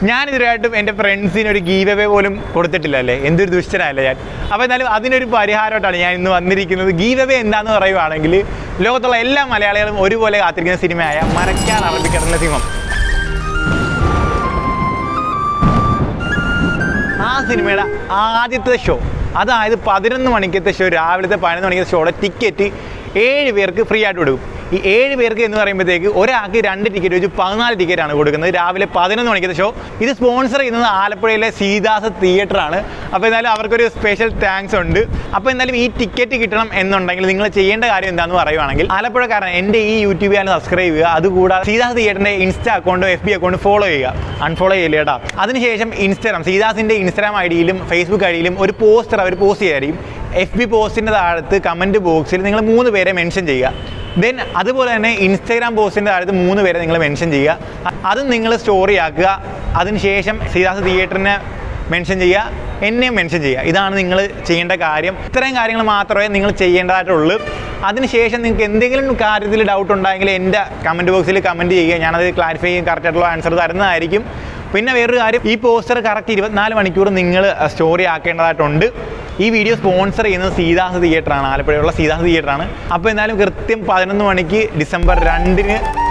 ഞാൻ ഇതിനായിട്ടും എൻ്റെ ഫ്രണ്ട്സിന് ഒരു ഗീവ് അവേ പോലും കൊടുത്തിട്ടില്ല അല്ലേ എന്തൊരു ദുഷ്ടനല്ലേ ഞാൻ അപ്പോൾ എന്നാലും അതിനൊരു പരിഹാരമായിട്ടാണ് ഞാൻ ഇന്ന് വന്നിരിക്കുന്നത് ഗീവ് അവേ എന്താണെന്ന് പറയുവാണെങ്കിൽ ലോകത്തുള്ള എല്ലാ മലയാളികളും ഒരുപോലെ കാത്തിരിക്കുന്ന സിനിമയായ മരക്കാൻ അറബിക്കടലിലെ സിംഹം ആ സിനിമയുടെ ആദ്യത്തെ ഷോ അതായത് പതിനൊന്ന് മണിക്കത്തെ ഷോ രാവിലത്തെ പതിനൊന്ന് മണിക്കത്തെ ഷോയുടെ ടിക്കറ്റ് ഏഴ് പേർക്ക് ഫ്രീ ആയിട്ട് കൊടുക്കും ഈ ഏഴ് പേർക്ക് എന്ന് പറയുമ്പോഴത്തേക്ക് ഒരാൾക്ക് രണ്ട് ടിക്കറ്റ് വെച്ച് പതിനാല് ടിക്കറ്റാണ് കൊടുക്കുന്നത് രാവിലെ പതിനൊന്ന് മണിക്കത്തെ ഷോ ഇത് സ്പോൺസർ ചെയ്യുന്നത് ആലപ്പുഴയിലെ സീതാസ് തിയേറ്ററാണ് അപ്പോൾ എന്നാലും അവർക്കൊരു സ്പെഷ്യൽ താങ്ക്സ് ഉണ്ട് അപ്പോൾ എന്നാലും ഈ ടിക്കറ്റ് കിട്ടണം എന്നുണ്ടെങ്കിൽ നിങ്ങൾ ചെയ്യേണ്ട കാര്യം എന്താണെന്ന് പറയുവാണെങ്കിൽ ആലപ്പുഴക്കാരൻ എൻ്റെ ഈ യൂട്യൂബ് ചാനൽ സബ്സ്ക്രൈബ് ചെയ്യുക അതുകൂടാതെ സീതാസ് തിയേറ്ററിൻ്റെ ഇൻസ്റ്റാ അക്കൗണ്ടും എഫ് ബി അക്കൗണ്ടും ഫോളോ ചെയ്യുക അൺഫോളോ ചെയ്യില്ല കേട്ടോ അതിനുശേഷം ഇൻസ്റ്റാഗ്രാം സീതാസിൻ്റെ ഇൻസ്റ്റാഗ്രാം ഐ ഡിയിലും ഫേസ്ബുക്ക് ഐ ഡിയിലും ഒരു പോസ്റ്റർ അവർ പോസ്റ്റ് ചെയ്യായിരിക്കും എഫ് ബി പോസ്റ്റിൻ്റെ താഴത്ത് കമൻറ്റ് ബോക്സിൽ നിങ്ങൾ മൂന്ന് പേരെ മെൻഷൻ ചെയ്യുക ദെൻ അതുപോലെ തന്നെ ഇൻസ്റ്റാഗ്രാം പോസ്റ്റിൻ്റെ താഴത്ത് മൂന്ന് പേരെ നിങ്ങൾ മെൻഷൻ ചെയ്യുക അ- അതും നിങ്ങൾ സ്റ്റോറി ആക്കുക അതിനുശേഷം സീതാസ് തിയേറ്ററിനെ മെൻഷൻ ചെയ്യുക എന്നെയും മെൻഷൻ ചെയ്യുക ഇതാണ് നിങ്ങൾ ചെയ്യേണ്ട കാര്യം ഇത്രയും കാര്യങ്ങൾ മാത്രമേ നിങ്ങൾ ചെയ്യേണ്ടതായിട്ടുള്ളൂ അതിനുശേഷം നിങ്ങൾക്ക് എന്തെങ്കിലും കാര്യത്തിൽ ഡൗട്ട് ഉണ്ടെങ്കിൽ എൻ്റെ കമൻറ്റ് ബോക്സിൽ കമൻറ്റ് ചെയ്യുക ഞാനത് ക്ലാരിഫൈ ചെയ്യും കറക്റ്റായിട്ടുള്ള ആൻസർ തരുന്നതായിരിക്കും പിന്നെ വേറൊരു കാര്യം ഈ പോസ്റ്റർ കറക്റ്റ് ഇരുപത്തിനാല് മണിക്കൂർ നിങ്ങൾ സ്റ്റോറി ആക്കേണ്ടതായിട്ടുണ്ട് ഈ വീഡിയോ സ്പോൺസർ ചെയ്യുന്നത് സീതാസ് തിയേറ്ററാണ് ആലപ്പുഴയുള്ള സീതാസ് തിയേറ്ററാണ് അപ്പോൾ എന്തായാലും കൃത്യം പതിനൊന്ന് മണിക്ക് ഡിസംബർ രണ്ടിന്